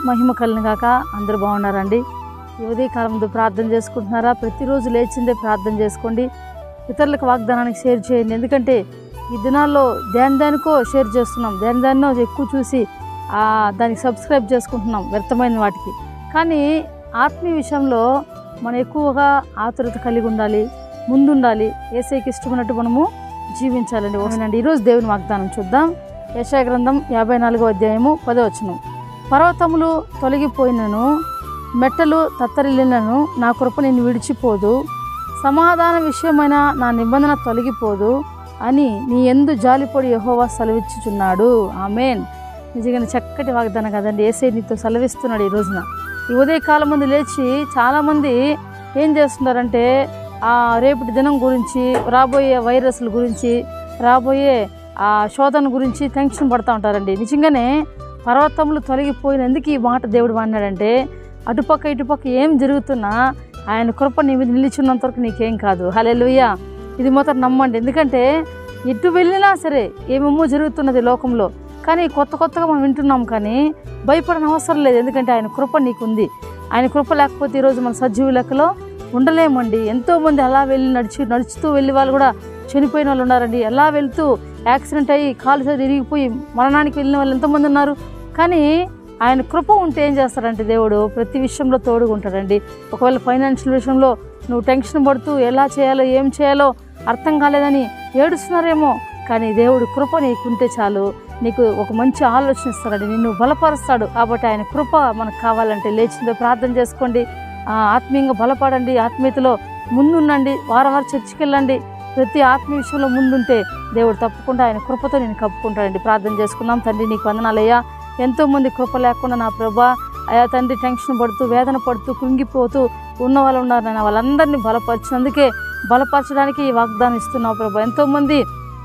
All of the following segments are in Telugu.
మహిమ కలిగిన కాక అందరూ బాగున్నారండి ఈ ఉదయకాలం ముందు ప్రార్థన చేసుకుంటున్నారా ప్రతిరోజు లేచిందే ప్రార్థన చేసుకోండి ఇతరులకు వాగ్దానానికి షేర్ చేయండి ఎందుకంటే ఈ దినాల్లో దేని దానికో షేర్ చేస్తున్నాం దేని దానినో ఎక్కువ చూసి ఆ, దానికి సబ్స్క్రైబ్ చేసుకుంటున్నాం వ్యర్థమైన వాటికి కానీ ఆత్మీయ విషయంలో మనం ఎక్కువగా ఆతురత కలిగి ఉండాలి ముందుండాలి ఏసైకి ఇష్టమైనట్టు మనము జీవించాలండి ఓకేనండి ఈరోజు దేవుని వాగ్దానం చూద్దాం యశా గ్రంథం యాభై నాలుగో అధ్యాయము పదవచనం పర్వతములు తొలగిపోయినను మెట్టలు తత్తరిల్లినను నా కృప నిన్ను విడిచిపోదు సమాధాన విషయమైన నా నిబంధన తొలగిపోదు అని నీ ఎందు జాలిపొడి యహోవా సెలవిచ్చుచున్నాడు ఆమెన్ నిజంగా చక్కటి వాగ్దానం కదండి ఏసై నీతో సెలవిస్తున్నాడు ఈ రోజున ఈ ఉదయకాలం ముందు లేచి చాలామంది ఏం చేస్తున్నారంటే ఆ రేపటి దినం గురించి రాబోయే వైరస్ల గురించి రాబోయే ఆ శోధన గురించి టెన్షన్ పడుతూ ఉంటారండి నిజంగానే పర్వతములు తొలగిపోయినందుకు ఈ మాట దేవుడు అన్నాడంటే అటుపక్క ఇటుపక్క ఏం జరుగుతున్నా ఆయన కృప నీ మీద నిలిచినంత వరకు నీకేం కాదు హలెలుయ్య ఇది మాత్రం నమ్మండి ఎందుకంటే ఎటు వెళ్ళినా సరే ఏమేమో జరుగుతున్నది లోకంలో కానీ కొత్త కొత్తగా మనం వింటున్నాం కానీ భయపడని అవసరం లేదు ఎందుకంటే ఆయన కృప నీకుంది ఆయన కృప లేకపోతే ఈరోజు మన సజీవ లెక్కలో ఉండలేమండి ఎంతోమంది అలా వెళ్ళి నడిచి నడుచుతూ వెళ్ళి వాళ్ళు కూడా చనిపోయిన వాళ్ళు ఉన్నారండి ఎలా వెళ్తూ యాక్సిడెంట్ అయ్యి కాలు సరి ఇరిగిపోయి మరణానికి వెళ్ళిన వాళ్ళు ఎంతమంది ఉన్నారు కానీ ఆయన కృప ఉంటే ఏం చేస్తారంటే దేవుడు ప్రతి విషయంలో తోడుగా ఉంటాడండి ఒకవేళ ఫైనాన్షియల్ విషయంలో నువ్వు టెన్షన్ పడుతూ ఎలా చేయాలో ఏం చేయాలో అర్థం కాలేదని ఏడుస్తున్నారేమో కానీ దేవుడు కృప నీకుంటే చాలు నీకు ఒక మంచి ఆలోచన ఇస్తాడండి నిన్ను బలపరుస్తాడు కాబట్టి ఆయన కృప మనకు కావాలంటే లేచిందో ప్రార్థన చేసుకోండి ఆ, ఆత్మీయంగా బలపడండి ఆత్మీయతలో ముందుండండి వారం వారం చర్చికి వెళ్ళండి ప్రతి ఆత్మీయ విషయంలో ముందుంటే దేవుడు తప్పకుండా ఆయన కృపతో నేను కప్పుకుంటాడండి ప్రార్థన చేసుకుందాం తండ్రి నీకు వందనాలయ్యా ఎంతోమంది కృప లేకుండా నా ప్రభా అయా తండ్రి టెన్షన్ పడుతూ వేదన పడుతూ కృంగిపోతూ ఉన్న వాళ్ళు ఉన్నారు నేను వాళ్ళందరినీ బలపరిచినందుకే బలపరచడానికి ఈ వాగ్దానం ఇస్తున్నావు ప్రభా ఎంతోమంది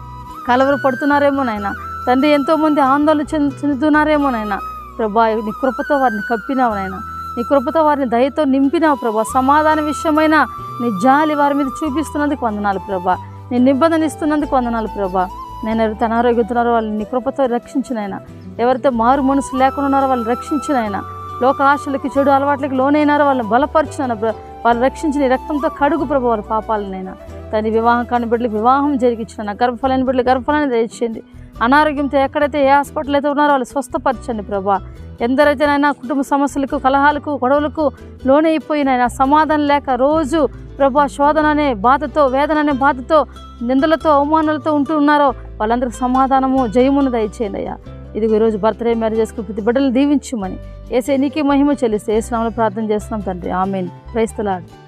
కలవరు పడుతున్నారేమో నాయన తండ్రి ఎంతోమంది ఆందోళన చెందు చెందుతున్నారేమో నాయన ప్రభా నీ కృపతో వారిని కప్పినావు నాయన నీ కృపతో వారిని దయతో నింపినావు ప్రభా సమాధాన విషయమైన నీ జాలి వారి మీద చూపిస్తున్నందుకు వందనాలు ప్రభా నీ నిబంధన ఇస్తున్నందుకు వందనాలు ప్రభా నేను ఎవరైతే అనారోగ్యతున్నారో వాళ్ళని నీ కృపతో రక్షించినైనా ఎవరైతే మారు మనసు లేకుండా ఉన్నారో వాళ్ళని రక్షించినైనా లోక ఆశలకి చెడు అలవాట్లకి లోనైనారో వాళ్ళని బలపరిచిన వాళ్ళు రక్షించిన నీ రక్తంతో కడుగు ప్రభు వారి పాపాలనైనా తన వివాహం కాని బిడ్డలకు వివాహం జరిగించిన గర్భఫలాన్ని బిడ్డలు గర్భఫలాన్ని దయచేయండి అనారోగ్యంతో ఎక్కడైతే ఏ హాస్పిటల్ అయితే ఉన్నారో వాళ్ళు స్వస్థపరచండి ప్రభా ఎందరైతేనైనా కుటుంబ సమస్యలకు కలహాలకు గొడవలకు లోనైపోయినైనా సమాధానం లేక రోజు ప్రభా శోధన అనే బాధతో వేదన అనే బాధతో నిందలతో అవమానాలతో ఉంటూ ఉన్నారో వాళ్ళందరికీ సమాధానము జయమును దయచేయండి అయ్యా ఇది ఈరోజు బర్త్డే మ్యారేజ్ చేసుకుని ప్రతి బిడ్డలు దీవించుమని ఏసే నీకే మహిమ చెల్లిస్తే ఏ స్నామంలో ప్రార్థన చేస్తున్నాం తండ్రి ఆమెన్ క్రైస్తలాడు